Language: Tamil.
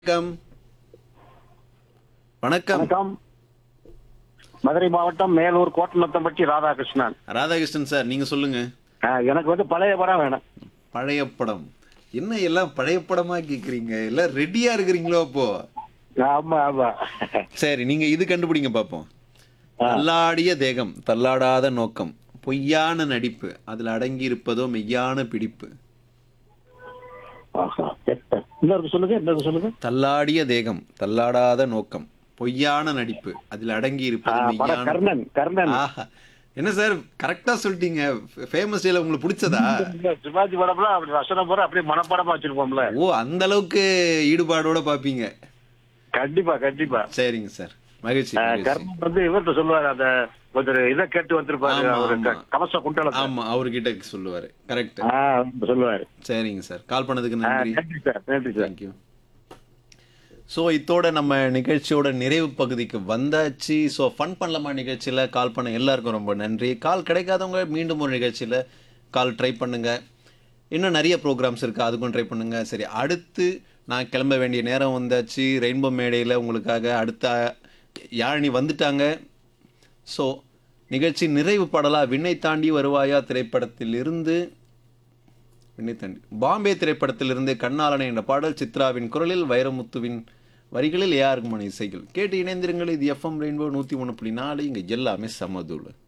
வணக்கம் வணக்கம் வணக்கம் மதுரை மாவட்டம் மேலூர் கோட்டநத்தம்பட்டி ராதாகிருஷ்ணன் ராதாகிருஷ்ணன் சார் நீங்க சொல்லுங்க ஆ, எனக்கு வந்து பழைய படம் வேணும் பழைய படம் என்ன எல்லாம் பழைய படமா கேக்குறீங்க எல்லாம் ரெடியா இருக்கிறீங்களோ அப்போ ஆமா ஆமா சரி நீங்க இது கண்டுபிடிங்க பாப்போம் ஆ. தள்ளாடிய தேகம் தள்ளாடாத நோக்கம் பொய்யான நடிப்பு அதுல அடங்கி இருப்பதோ மெய்யான பிடிப்பு ஆஹா, கெட்ட. இன்னொரு சொல்லுங்க இன்னொரு சொல்லுங்க தள்ளாடிய தேகம் தள்ளாடாத நோக்கம் பொய்யான நடிப்பு அதில் அடங்கி ஆ, இருப்பது படம் மெய்யான கர்ணன் கர்ணன் ஆஹா என்ன சார் கரெக்டா சொல்லிட்டீங்க ஃபேமஸ் டேல உங்களுக்கு பிடிச்சதா சிவாஜி படம்லாம் அப்படி வசனம் போற அப்படியே மனப்படமா வச்சிருப்போம்ல ஓ அந்த அளவுக்கு ஈடுபாடோட பாப்பீங்க கண்டிப்பா கண்டிப்பா சரிங்க சார் மகிழ்ச்சி ஆ, மகிழ்ச்சி கர்ணன் வந்து இவர்கிட்ட சொல்லுவாரு அந்த ஒரு இதை கேட்டு வந்திருப்பாரு ஆமா, அவரு ஆமா. க- கவச குண்டலத்தை ஆமா அவர்கிட்ட சொல்லுவாரு கரெக்ட் ஆ, சொல்லுவாரு சரிங்க சார் கால் பண்ணதுக்கு ஆ, நன்றி நன்றி சார் நன்றி சார் தேங்க்யூ ஸோ இத்தோட நம்ம நிகழ்ச்சியோட நிறைவு பகுதிக்கு வந்தாச்சு ஸோ ஃபன் பண்ணலாமா நிகழ்ச்சியில் கால் பண்ண எல்லாருக்கும் ரொம்ப நன்றி கால் கிடைக்காதவங்க மீண்டும் ஒரு நிகழ்ச்சியில் கால் ட்ரை பண்ணுங்க இன்னும் நிறைய ப்ரோக்ராம்ஸ் இருக்குது அதுக்கும் ட்ரை பண்ணுங்க சரி அடுத்து நான் கிளம்ப வேண்டிய நேரம் வந்தாச்சு ரெயின்போ மேடையில் உங்களுக்காக அடுத்த யாழினி வந்துட்டாங்க ஸோ நிகழ்ச்சி நிறைவு பாடலா விண்ணை தாண்டி வருவாயா திரைப்படத்திலிருந்து விண்ணை தாண்டி பாம்பே திரைப்படத்திலிருந்து கண்ணாளனை என்ற பாடல் சித்ராவின் குரலில் வைரமுத்துவின் வரிகளில் ஏஆர் குமன் இசைகள் கேட்டு இணைந்திருங்கள் இது எஃப்எம் ரெயின்போ நூற்றி ஒன்று புள்ளி நாலு இங்கே எல்லாமே சமதூள்